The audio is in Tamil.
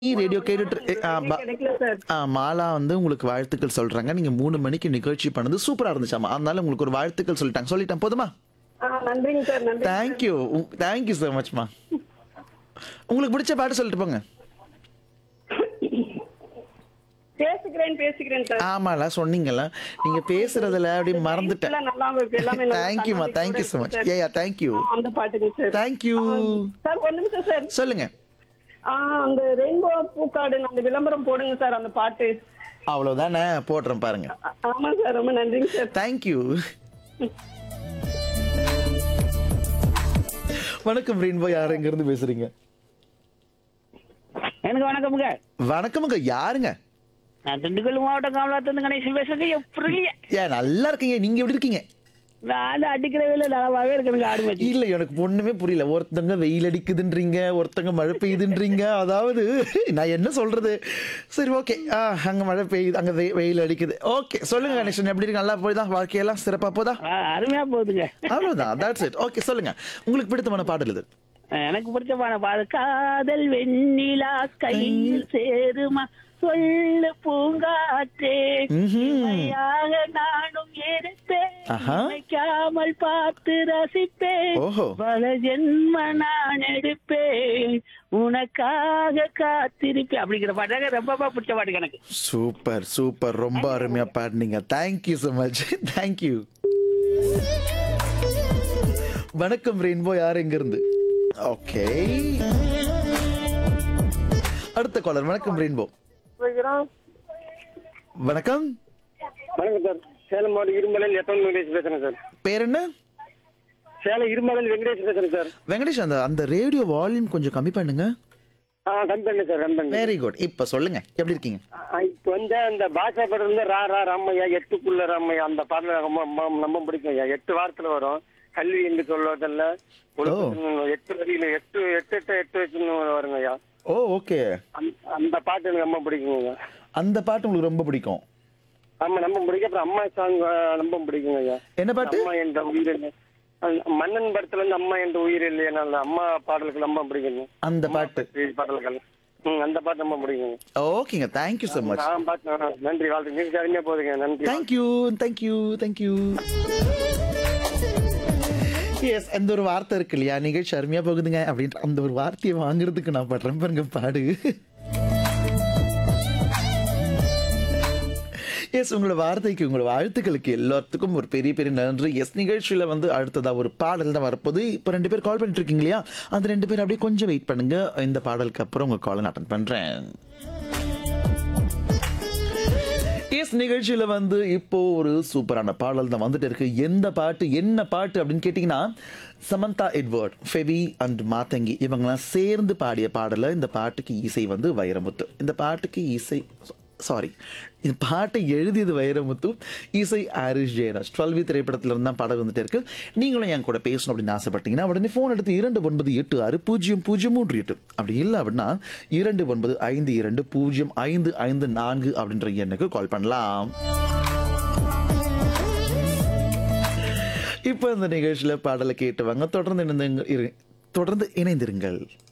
ரேடியோ கேட்டுட்டு இரு- ஆ, பா- கிடைக்கல சார் ஆ, மாலா வந்து உங்களுக்கு வாழ்த்துக்கள் சொல்றாங்க நீங்க மூணு மணிக்கு நிகழ்ச்சி பண்ணது சூப்பரா இருந்துச்சாமா அதனால உங்களுக்கு ஒரு வாழ்த்துக்கள் சொல்லிட்டாங்க சொல்லிட்டேன் போதுமா ஆ நன்றிங்க சார் நன்றி தேங்க்யூ தேங்க்யூ so மச்மா உங்களுக்கு பிடிச்ச பாட்டு சொல்லிட்டு போங்க பேசிக்கிறேன் பேசிக்கிறேன் சார் ஆமால சொன்னீங்கல்ல நீங்க பேசுறதுல அப்படியே மறந்துட்டேன் எல்லாம் நல்லா இருக்கு எல்லாமே நல்லா தேங்க்யூமா கண்ணாடி தேங்க்யூ so கூட மச் இருக்கு ஏ தேங்க்யூ சார். ஆ, அந்த பாட்டுங்க சார் தேங்க்யூ சார் ஒரு நிமிஷம் சார் சொல்லுங்க ஆ அந்த ரெயின்போ பூக்காடு அந்த விளம்பரம் போடுங்க சார் அந்த பாட்டு அவ்வளவுதானே போடுறேன் பாருங்க ஆ- ஆமா சார் ரொம்ப நன்றிங்க சார் தேங்க்யூ வணக்கம் ரெயின்போ யார் எங்க இருந்து பேசுறீங்க எனக்கு வணக்கமுங்க வணக்கமுங்க யாருங்க நான் திண்டுக்கல் மாவட்டம் காமலாத்திலிருந்து கணேசன் பேசுறேங்க எப்படி ஏன் நல்லா இருக்கீங்க நீங்க எப்படி இருக்கீங்க நான் அடிக்கிற வேலை நலவாகவே இருக்கணுங்க ஆடு மச்சி இல்ல எனக்கு ஒண்ணுமே புரியல ஒருத்தங்க வெயில் அடிக்குதுன்றீங்க ஒருத்தங்க மழை பெய்யுதுன்றீங்க அதாவது நான் என்ன சொல்றது சரி ஓகே அங்க மழை பெய்யுது அங்க வெ- வெயில் அடிக்குது ஓகே சொல்லுங்க கணேசன் எப்படி இருக்கு நல்லா போகுதா வாழ்க்கையெல்லாம் சிறப்பா போதா ஆ, அருமையா போகுதுங்க அவ்வளவுதான் தட்ஸ் இட் ஓகே சொல்லுங்க உங்களுக்கு பிடித்தமான பாடல் இது எனக்கு பிடிச்சமான பாடு காதல் வெண்ணிலா கையில் சேருமா சொல்லு பூங்காற்றே ம்ஹும். இமையாக நானும் இருப்பேன் ஆஹா. நினைக்காமல் பார்த்து ரசிப்பேன் ஓஹோ பல ஜென்ம நான் எடுப்பேன் உனக்காக காத்திருப்பேன் அப்படிங்கிற பாட்டாங்க ரொம்ப பிடிச்ச பாட்டுங்க எனக்கு சூப்பர் சூப்பர் ரொம்ப அருமையா பாடினீங்க தேங்க்யூ so மச் தேங்க்யூ வணக்கம் ரெயின்போ யார் எங்க இருந்து ஓகே அடுத்த காலர் வணக்கம் ரெயின்போ வணக்கம் வணக்கம் சார் சேலம் மாவட்டம் இருமலையில் எத்தனை வெங்கடேஷ் பேசுறேன் சார் பேர் என்ன சேலம் இருமலையில் வெங்கடேஷ் பேசுறேன் சார் வெங்கடேஷ் அந்த அந்த ரேடியோ வால்யூம் கொஞ்சம் கம்மி பண்ணுங்க ஆ கம்மி பண்ணு சார் கம்மி பண்ணு வெரி குட் இப்ப சொல்லுங்க எப்படி இருக்கீங்க ஆ, இப்போ வந்து அந்த பாஷா படம் வந்து ரா ரா ராமையா எட்டுக்குள்ள ராமையா அந்த பாடல் எனக்கு ரொம்ப ரொம்ப- ரொம்ப பிடிக்கும் ஐயா எட்டு வாரத்துல வரும் கல்வி என்று சொல்வதில்ல ஒழுக்கத்தின் எட்டு வரியில எட்டு எட்டு எட்டு எட்டு வச்சுன்னு வருங்க ஐயா ஓ ஓகே அந்த- அந்த பாட்டு எனக்கு ரொம்ப பிடிக்குங்க அந்த பாட்டு உங்களுக்கு ரொம்ப பிடிக்கும் ஆமா ரொம்ப பிடிக்கும் அப்புறம் அம்மா சாங் ரொம்ப பிடிக்குங்க ஐயா என்ன பாட்டு அம்மா என்ற உயிர் இல்லை அந்த மன்னன் படத்துல இருந்து அம்மா என்ற உயிர் இல்லையா அந்த அம்மா பாடலுக்கு ரொம்ப பிடிக்குங்க அந்த பாட்டு ஸ்ரீ பாடல்கள் ம் அந்த பாட்டு ரொம்ப பிடிக்குங்க ஓகேங்க தேங்க்யூ so மச் நான் பாட்டு ஆ, நன்றி வாழ்த்து நீங்க அருமையா போதுங்க நன்றி தேங்க்யூ தேங்க்யூ தேங்க்யூ எஸ் அந்த ஒரு வார்த்தை இருக்கு இல்லையா நிகழ்ச்சி அருமையா போகுதுங்க அப்படின்ற அந்த ஒரு வார்த்தையை வாங்குறதுக்கு நான் படுறேன் பாருங்க பாடு எஸ் உங்களோட வார்த்தைக்கு உங்களோட வாழ்த்துக்களுக்கு எல்லாத்துக்கும் ஒரு பெரிய பெரிய நன்றி எஸ் நிகழ்ச்சியில வந்து அடுத்ததா ஒரு பாடல் தான் வரப்போகுது இப்போ ரெண்டு பேர் கால் பண்ணிட்டு இருக்கீங்க இல்லையா அந்த ரெண்டு பேர் அப்படியே கொஞ்சம் வெயிட் பண்ணுங்க இந்த பாடலுக்கு அப்புறம் உங்க காலை நான் அட்டன் பண்றேன் எஸ் நிகழ்ச்சியில வந்து இப்போ ஒரு சூப்பரான பாடல் தான் வந்துட்டு இருக்கு எந்த பாட்டு என்ன பாட்டு அப்படின்னு கேட்டிங்கன்னா சமந்தா எட்வர்ட் ஃபெவி அண்ட் மாத்தங்கி இவங்கெல்லாம் சேர்ந்து பாடிய பாடல இந்த பாட்டுக்கு இசை வந்து வைரமுத்து இந்த பாட்டுக்கு இசை சாரி இந்த பாட்டை எழுதியது வைரமுத்து இசை ஆரிஷ் ஜெயராஜ் டுவெல்வி திரைப்படத்துல இருந்து தான் பாடல் வந்துட்டு இருக்கு நீங்களும் என் கூட பேசணும் அப்படின்னு ஆசைப்பட்டீங்கன்னா உடனே ஃபோன் எடுத்து இரண்டு ஒன்பது எட்டு ஆறு பூஜ்ஜியம் பூஜ்ஜியம் மூன்று எட்டு அப்படி இல்லை அப்படின்னா இரண்டு ஒன்பது ஐந்து இரண்டு பூஜ்ஜியம் ஐந்து ஐந்து நான்கு அப்படின்ற எண்ணுக்கு கால் பண்ணலாம் இப்போ இந்த நிகழ்ச்சியில் பாடலை கேட்டுவாங்க தொடர்ந்து இணைந்து இரு- தொடர்ந்து இணைந்திருங்கள்